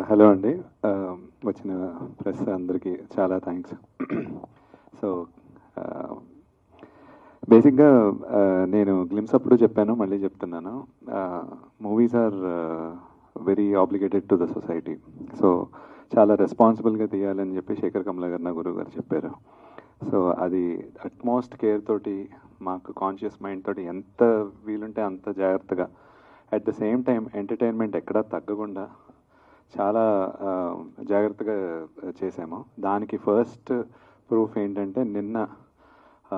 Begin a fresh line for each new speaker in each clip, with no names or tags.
Hello అండి Uh, వచ్చిన press అందరికీ చాలా థ్యాంక్స్ సో బేసిక్గా నేను గ్లిమ్స్ అప్పుడు చెప్పాను మళ్ళీ చెప్తున్నాను movies are very obligated to the society so చాలా రెస్పాన్సిబుల్గా తీయాలని చెప్పి శేఖర్ కమల గారు నా గురువు గారు చెప్పారు సో అది అట్మోస్ట్ కేర్ తోటి మాకు కాన్షియస్ మైండ్ తోటి ఎంత వీలుంటే అంత జాగ్రత్తగా at the same time entertainment ఎక్కడా తగ్గకుండా చాలా ఆ, జాగ్రత్తగా చేసాము దానికి ఫస్ట్ ప్రూఫ్ ఏంటంటే నిన్న ఆ,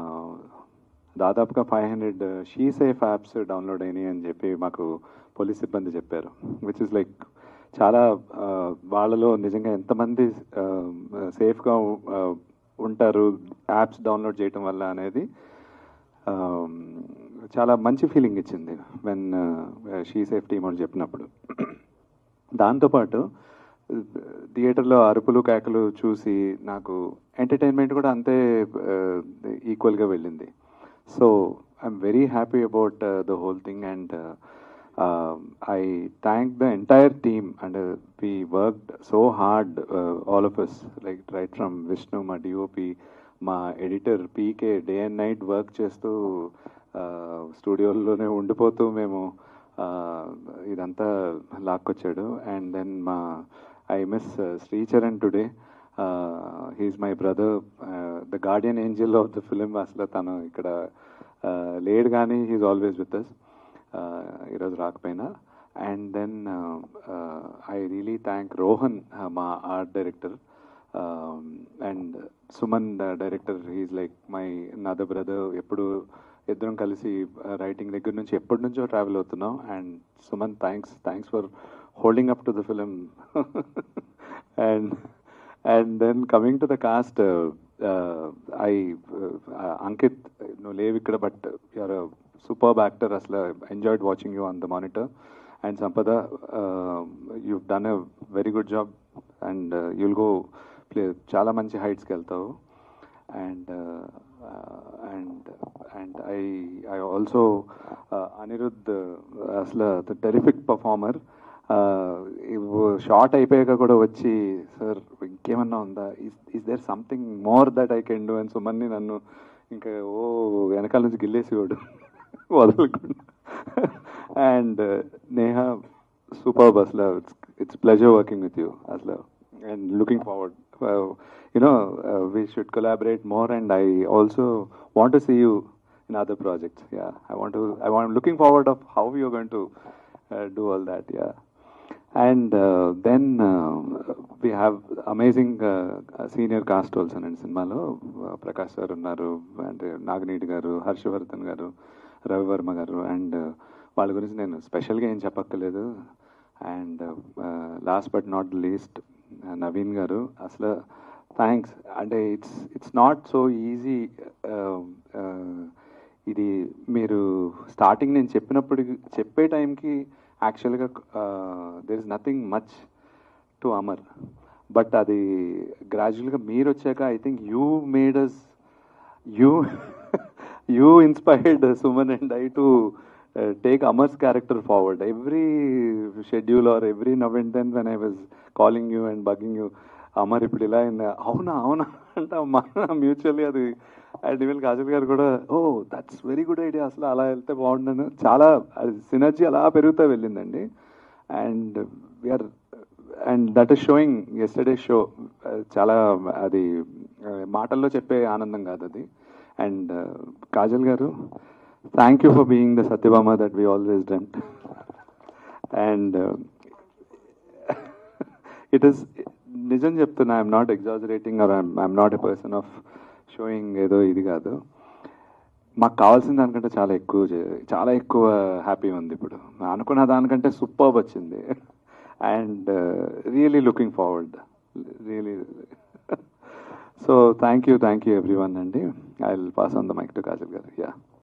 దాదాపుగా five hundred she safe apps download అయినాయి అని చెప్పి మాకు పోలీస్ సిబ్బంది చెప్పారు విచ్ ఇస్ లైక్ చాలా ఆ, వాళ్ళలో నిజంగా ఎంతమంది సేఫ్గా ఉంటారు యాప్స్ డౌన్లోడ్ చేయటం వల్ల అనేది ఆ, చాలా మంచి ఫీలింగ్ ఇచ్చింది వెన్ షీ సేఫ్ టీమ్ అని చెప్పినప్పుడు దాంతోపాటు థియేటర్లో అరుపులు కేకలు చూసి నాకు ఎంటర్టైన్మెంట్ కూడా అంతే ఈక్వల్గా వెళ్ళింది so I'm very happy about the whole thing and I thank the entire team and we worked so hard all of us like right from Vishnu మా డిఓపి మా editor PK day and night work చేస్తూ స్టూడియోలోనే ఉండిపోతూ మేము ఆ, ఇదంతా లాక్కొచ్చాడు and then మా I miss Sricharan today he's my brother the guardian angel of the film అసలు తను ఇక్కడ ఆ, లేడు కానీ హీస్ ఆల్వేస్ విత్ అస్ ఈరోజు రాకపోయినా and then I really thank Rohan uh, మా art director and Suman director he's like my another brother ఎప్పుడు ఇద్దరం కలిసి రైటింగ్ దగ్గర నుంచి ఎప్పటి నుంచో ట్రావెల్ అవుతున్నాం and Suman thanks thanks for holding up to the film and and then coming to the cast I Ankit నువ్వు లేవు ఇక్కడ బట్ యూఆర్ సూపర్బ్ యాక్టర్ అసలు enjoyed watching you on the monitor and Sampada you done a very good job and you'll go play చాలా మంచి హైట్స్కి వెళ్తావు and and and I I also Anirudh అసలు terrific performer short అయిపోయాక కూడా వచ్చి సార్ ఇంకేమన్నా ఉందా is there something more that I can do and సుమన్ని నన్ను ఇంకా ఓ వెనకాల నుంచి గిల్లేసేవాడు వదలకుండా అండ్ నేహ సూపర్ అసలు it's it's pleasure working with you అసలు and looking forward you know we should collaborate more and I also want to see you in other projects. Yeah, I want to. I want. I'm looking forward of how you're going to uh, do all that. Yeah, and uh, then uh, we have amazing uh, senior cast also in సినిమాలో Prakash sir ఉన్నారు and Naganeeti garu Harshavardhan గారు రవివర్మ గారు and వాళ్ళ గురించి నేను స్పెషల్గా ఏం చెప్పక్కర్లేదు and last but not least Naveen garu అసలు థ్యాంక్స్ అంటే it's it's not so easy ఇది మీరు స్టార్టింగ్ నేను చెప్పినప్పుడు చెప్పే టైంకి యాక్చువల్గా there is nothing much to Amar but అది గ్రాడ్యువల్గా మీరు వచ్చాక I think you made us you you inspired Suman and I to take Amar's character forward every schedule or every now and then when I was calling you and bugging you Amar ఇప్పుడు ఇలా అయింది అవునా అవునా అంటే మా మ్యూచువల్లీ అది అండ్ ఈవెన్ కాజల్ గారు కూడా oh that's very good idea అసలు అలా వెళ్తే బాగుండను చాలా అది సినర్జీ అలా పెరుగుతూ వెళ్ళిందండి and we're and that is showing yesterday show చాలా అది మాటల్లో చెప్పే ఆనందం కాదు అది and Kajal garu thank you for being the Satyabhama that we always dreamt and it is నిజం చెప్తున్నా I'm not exaggerating or I'm not a person of showing ఏదో ఇది కాదు మాకు కావాల్సిన దానికంటే చాలా ఎక్కువ చే- చాలా ఎక్కువ హ్యాపీ ఉంది ఇప్పుడు అనుకున్న దానికంటే సూపర్ వచ్చింది and really looking forward really so thank you thank you everyone అండి I will pass on the mic to Kajal garu yeah